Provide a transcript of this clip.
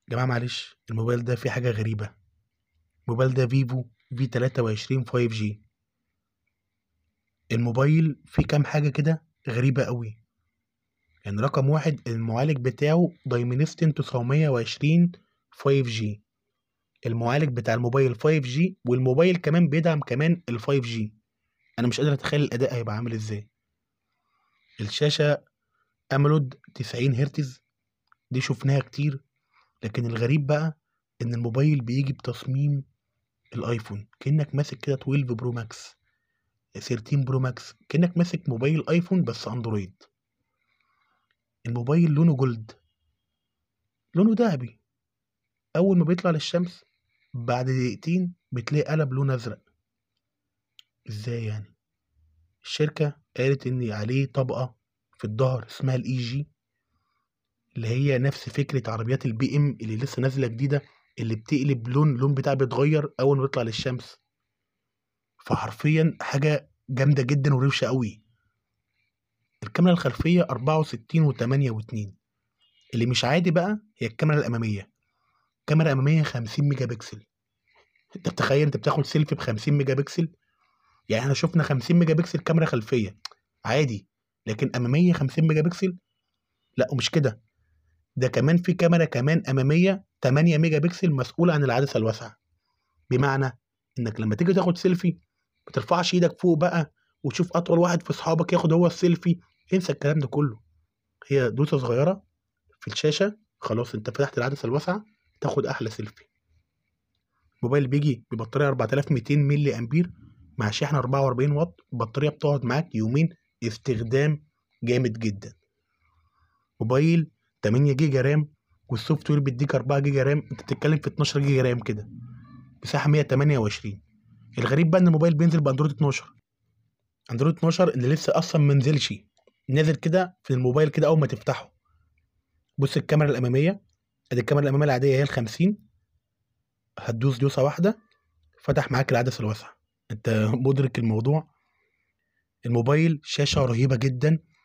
جماعة معلش الموبايل ده فيه حاجة غريبة الموبايل ده فيفو في 23 5G الموبايل فيه كام حاجة كده غريبة قوي يعني رقم واحد المعالج بتاعه دايمنستين 920 5G المعالج بتاع الموبايل 5G والموبايل كمان بيدعم كمان ال 5G انا مش قادر اتخيل الاداء هيبقى عامل ازاي الشاشة امولود 90 هرتز دي شفناها كتير لكن الغريب بقى ان الموبايل بيجي بتصميم الايفون كأنك ماسك كده 12 برو ماكس 13 برو ماكس كأنك ماسك موبايل ايفون بس اندرويد الموبايل لونه جولد لونه ذهبي اول ما بيطلع للشمس بعد دقيقتين بتلاقي قلب لون ازرق ازاي يعني الشركة قالت ان عليه طبقة في الظهر اسمها الاي جي اللي هي نفس فكرة عربيات البي ام اللي لسه نازلة جديدة اللي بتقلب لون اللون بتاعها بيتغير اول ما بيطلع للشمس فحرفيا حاجة جامدة جدا وروشة قوي الكاميرا الخلفية 64 و8 و2 اللي مش عادي بقى هي الكاميرا الأمامية كاميرا أمامية 50 ميجا بكسل انت بتخيل انت بتاخد سيلفي ب 50 ميجا بكسل يعني احنا شفنا 50 ميجا بكسل كاميرا خلفية عادي لكن أمامية 50 ميجا بكسل لا ومش كده ده كمان في كاميرا كمان أمامية 8 ميجا بكسل مسؤولة عن العدسة الواسعة بمعنى انك لما تيجي تاخد سيلفي ما ترفعش ايدك فوق بقى وتشوف اطول واحد في اصحابك ياخد هو السيلفي انسى الكلام ده كله هي دوسة صغيرة في الشاشة خلاص انت فتحت العدسة الواسعة تاخد احلى سيلفي الموبايل بيجي ببطارية 4200 ملي امبير مع شحن 44 واط البطارية بتقعد معاك يومين استخدام جامد جدا موبايل 8 جيجا رام والسوفت وير بيديك 4 جيجا رام انت بتتكلم في 12 جيجا رام كده مساحة 128 الغريب بقى ان الموبايل بينزل باندرويد 12 اندرويد 12 اللي لسه اصلا منزلش نازل كده في الموبايل كده اول ما تفتحه بص الكاميرا الاماميه ادي الكاميرا الاماميه العاديه هي ال 50 هتدوس دوسه واحده فتح معاك العدسه الواسعه انت مدرك الموضوع الموبايل شاشه رهيبه جدا